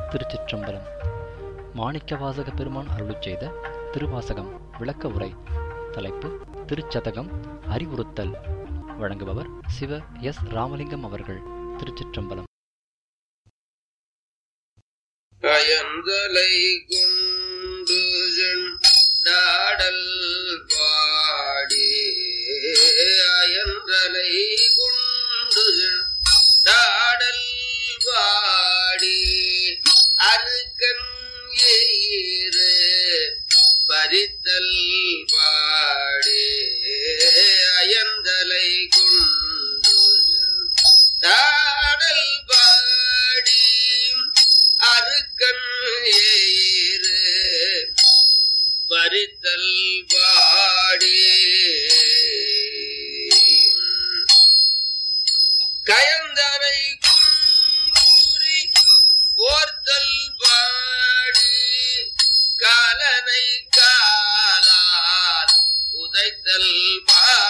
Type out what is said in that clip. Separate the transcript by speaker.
Speaker 1: திருச்சிற்றம்பலம் மாணிக்கவாசக பெருமான் அருளிச் செய்த திருவாசகம் விளக்க உரை தலைப்பு திருச்சதகம் அறிவுறுத்தல் வழங்குபவர் சிவ எஸ் ராமலிங்கம் அவர்கள் திருச்சிற்றம்பலம்
Speaker 2: கயந்தலை கொண்டு நாடல் பாடி அயன்றலை கொண்டு நாடல் பாடி அருக்கன் ஏறு பறித்தல் பாடி அயந்தலை கொண்டு நாடல் பாடி அருக்கன் ஏறு பறித்தல் பாடி கயந்தனை குன்றூரி போர்த்தல் பாடி காலனை காலால் உதைத்தல் பாடி